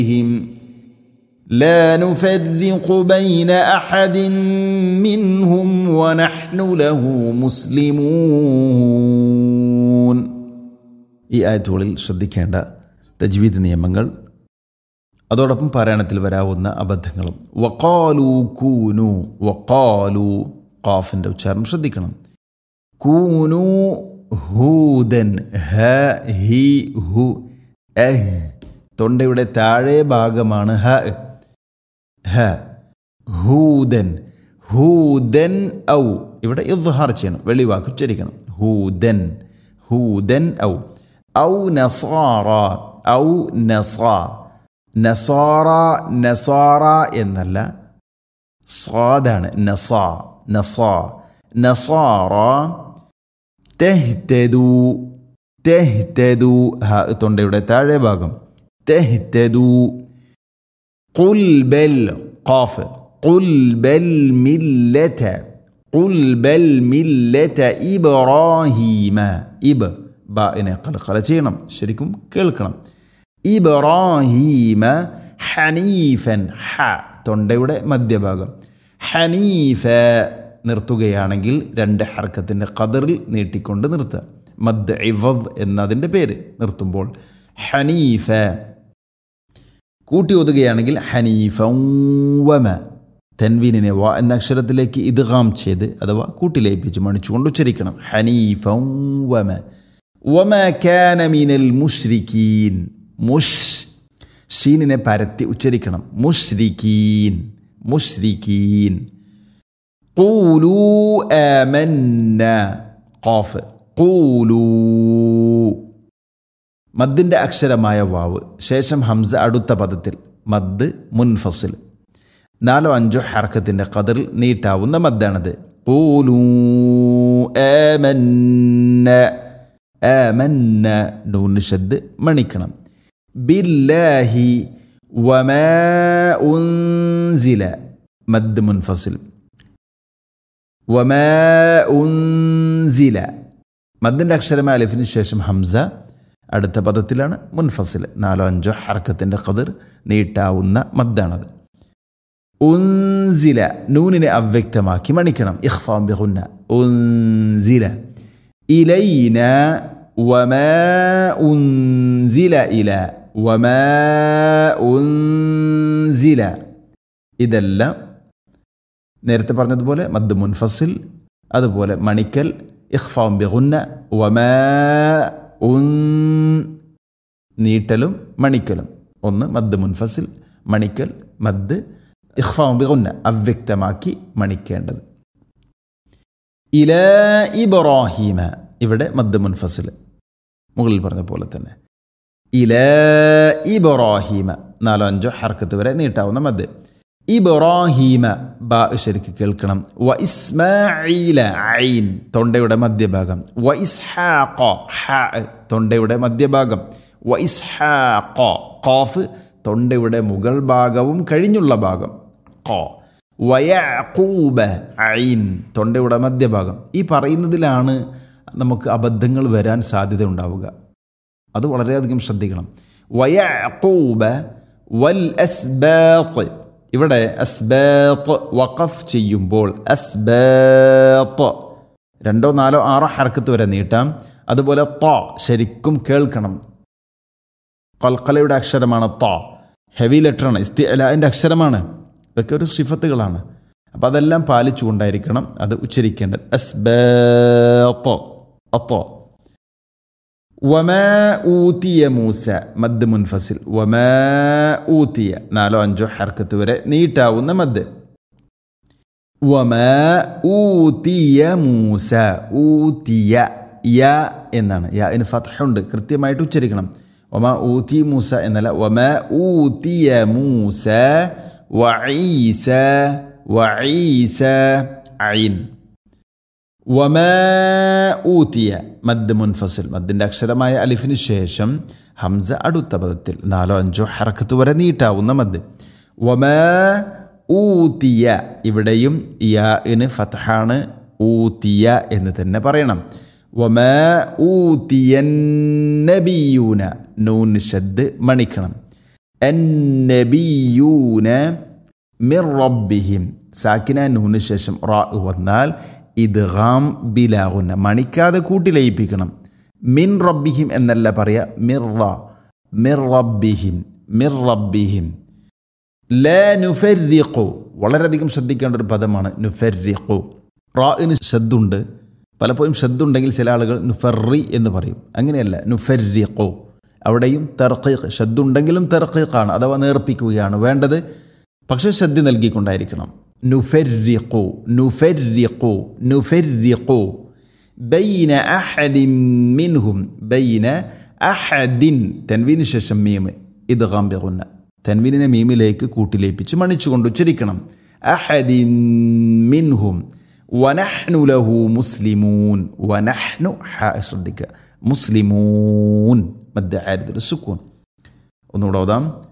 بهم لا نفرق بين احد منهم ونحن له مسلمون ഈ ആയത്തുകളിൽ ശ്രദ്ധിക്കേണ്ട തജ്വീദ് നിയമങ്ങൾ അതോടൊപ്പം പാരായണത്തിൽ വരാവുന്ന അബദ്ധങ്ങളും വക്കാലു കൂനു വക്കാലു ഖാഫിൻ്റെ ഉച്ചാരണം ശ്രദ്ധിക്കണം കൂനു ഹൂദൻ ഹ ഹി ഹു എഹ് തൊണ്ടയുടെ താഴെ ഭാഗമാണ് ഹ ഹ ഹൂദൻ ഹൂദൻ ഔ ഇവിടെ ഇദ്ഹാർ ചെയ്യണം വെളിവാക്ക് ഉച്ചരിക്കണം ഹൂദൻ ഹൂദൻ ഔ ഔ നസാറ ഔ നസാ നസാറ നസാറ എന്നല്ല സ്വാദാണ് നസാ നസാ നസാറ തെഹ്തെദു തെഹ്തെദു ഹ തൊണ്ടയുടെ താഴെ ഭാഗം തെഹ്തെദു قل بل قاف قل بل ملة قل بل ملة إبراهيم إب ബാഇനെ കലക്കല ചെയ്യണം ശരിക്കും കേൾക്കണം ഇബ്രാഹീമ ഹനീഫൻ ഹ തൊണ്ടയുടെ മധ്യഭാഗം ഹനീഫ നിർത്തുകയാണെങ്കിൽ രണ്ട് ഹർക്കത്തിൻ്റെ കതറിൽ നീട്ടിക്കൊണ്ട് നിർത്തുക മദ് ഇവദ് എന്നതിൻ്റെ പേര് നിർത്തുമ്പോൾ ഹനീഫ കൂട്ടി ഒതുകയാണെങ്കിൽ ഹനീഫവമ തൻവീനിനെ വ എന്ന അക്ഷരത്തിലേക്ക് ഇദ്ഗാം ചെയ്ത് അഥവാ കൂട്ടിലേപ്പിച്ച് മണിച്ചുകൊണ്ട് ഉച്ചരിക്കണം ഹനീഫവമ വമ കാന മിനൽ മുഷ്രിക്കീൻ മുഷ് ഷീനിനെ പരത്തി ഉച്ചരിക്കണം മുഷ്രിക്കീൻ മുഷ്രിക്കീൻ കൂലൂ ആമന്ന ഖാഫ് കൂലൂ മദ്ദിൻ്റെ അക്ഷരമായ വാവ് ശേഷം ഹംസ അടുത്ത പദത്തിൽ മദ് മുൻഫസിൽ നാലോ അഞ്ചോ ഹർക്കത്തിൻ്റെ കതിറിൽ നീട്ടാവുന്ന മദ്ദാണത് കൂലൂ ആമന്ന ആമന്ന നൂന് ഷദ് മണിക്കണം ബില്ലാഹി വമാ ഉൻസില മദ് മുൻഫസിൽ വമാ ഉൻസില മദ്ദിൻ്റെ അക്ഷരമായ അലിഫിന് ശേഷം ഹംസ അടുത്ത പദത്തിലാണ് മുൻഫസിൽ നാലോ അഞ്ചോ ഹർക്കത്തിൻ്റെ കതിർ നീട്ടാവുന്ന മദ്ദാണത് ഉൻസില നൂനിനെ അവ്യക്തമാക്കി മണിക്കണം ഇഖ്ഫാം ബിഹുന്ന ഉൻസില ഇലൈന വമാ ഉൻസില ഇല വമാ ഉൻസില ഇതെല്ലാം നേരത്തെ പറഞ്ഞതുപോലെ മദ് മുൻഫസിൽ അതുപോലെ മണിക്കൽ ഇഖ്ഫാം ബിഹുന്ന വമാ ഉൻ നീട്ടലും മണിക്കലും ഒന്ന് മദ് മുൻഫസിൽ മണിക്കൽ മദ് ഇഖ്ഫാം ബിഗുന്ന അവ്യക്തമാക്കി മണിക്കേണ്ടത് ഇല ഇബ്രാഹീമ ഇവിടെ മദ് മുൻഫസിൽ മുകളിൽ പറഞ്ഞ പോലെ തന്നെ ഇല ഇബ്രാഹീമ നാലോ അഞ്ചോ ഹർക്കത്ത് വരെ നീട്ടാവുന്ന മദ് ഇബ്രാഹീമ ബ ശരിക്ക് കേൾക്കണം വ ഇസ്മായില ഐൻ തൊണ്ടയുടെ മധ്യഭാഗം വ ഇസ്ഹാഖ ഹ തൊണ്ടയുടെ മധ്യഭാഗം വ ഇസ്ഹാഖ ഖാഫ് തൊണ്ടയുടെ മുകൾ ഭാഗവും കഴിഞ്ഞുള്ള ഭാഗം ഖ വയഖൂബ ഐൻ തൊണ്ടയുടെ മധ്യഭാഗം ഈ പറയുന്നതിലാണ് നമുക്ക് അബദ്ധങ്ങൾ വരാൻ സാധ്യത ഉണ്ടാവുക അത് വളരെയധികം ശ്രദ്ധിക്കണം വയഖൂബ വൽ അസ്ബാത്ത് ഇവിടെ അസ്ബാത്ത് വഖഫ് ചെയ്യുമ്പോൾ അസ്ബാത്ത് രണ്ടോ നാലോ ആറോ ഹർക്കത്ത് വരെ നീട്ടാം അതുപോലെ ത ശരിക്കും കേൾക്കണം കൽക്കലയുടെ അക്ഷരമാണ് ത ഹെവി ലെറ്ററാണ് ഇസ്തിഅലാൻ്റെ അക്ഷരമാണ് ഇതൊക്കെ ഒരു സിഫത്തുകളാണ് അപ്പം അതെല്ലാം പാലിച്ചുകൊണ്ടായിരിക്കണം അത് ഉച്ചരിക്കേണ്ടത് അസ്ബാത്ത് അത്തോ വമാ ഊത്തിയ മൂസ മദ് മുൻഫസിൽ വമാ ഊത്തിയ നാലോ അഞ്ചോ ഹർക്കത്ത് വരെ നീട്ടാവുന്ന മദ് വമാ ഊത്തിയ മൂസ ഊത്തിയ യ എന്നാണ് യ ഇന് ഫതഹുണ്ട് കൃത്യമായിട്ട് ഉച്ചരിക്കണം വമാ ഊത്തി മൂസ എന്നല്ല വമാ ഊത്തിയ മൂസ വഈസ വഈസ ഐൻ വമാ ഊത്തിയ മദ് മുൻഫസിൽ മദ്ദിൻ്റെ അക്ഷരമായ അലിഫിന് ശേഷം ഹംസ അടുത്ത പദത്തിൽ നാലോ അഞ്ചോ ഹറക്കത്ത് വരെ നീട്ടാവുന്ന മദ് വമാ ഊത്തിയ ഇവിടെയും യാന് ഫതഹാണ് ഊത്തിയ എന്ന് തന്നെ പറയണം വമാ ഊത്തിയ നബിയൂന നൂൻ ഷദ് മണിക്കണം അന്നബിയൂന മിർ റബ്ബിഹിം സാക്കിന നൂന് ശേഷം റാ വന്നാൽ ഇദ്ഗാം ബിലാഹുന്ന മണിക്കാതെ കൂട്ടി ലയിപ്പിക്കണം മിൻ റബ്ബിഹിം എന്നല്ല പറയാ മിർ മിർ റബ്ബിഹിം മിർ റബ്ബിഹിം ല നുഫരിഖു വളരെയധികം ശ്രദ്ധിക്കേണ്ട ഒരു പദമാണ് നുഫരിഖു റാഇന് ശബ്ദുണ്ട് പലപ്പോഴും ശബ്ദുണ്ടെങ്കിൽ ചില ആളുകൾ നുഫറി എന്ന് പറയും അങ്ങനെയല്ല നുഫരിഖു അവിടെയും തെർക്കീഖ് ശബ്ദുണ്ടെങ്കിലും തെർക്കീഖാണ് അഥവാ നേർപ്പിക്കുകയാണ് വേണ്ടത് പക്ഷേ ശ്രദ്ധ നൽകിക്കൊണ്ടായിരിക്കണം നുഫരിഖു നുഫരിഖു നുഫരിഖു ബൈന അഹദിൻ മിൻഹും ബൈന അഹദിൻ തൻവീന് ശേഷം മീമ് ഇത് ഗാംബിറുന്ന തൻവീനിനെ മീമിലേക്ക് കൂട്ടിലേപ്പിച്ച് മണിച്ചുകൊണ്ട് ഉച്ചരിക്കണം അഹദിൻ മിൻഹും വനഹ്നു ലഹു മുസ്ലിമൂൻ വനഹ്നു ഹ ശ്രദ്ധിക്കുക മുസ്ലിമൂൻ മധ്യ ആയിരത്തിൽ സുക്കൂൻ ഒന്നുകൂടെ ഓതാം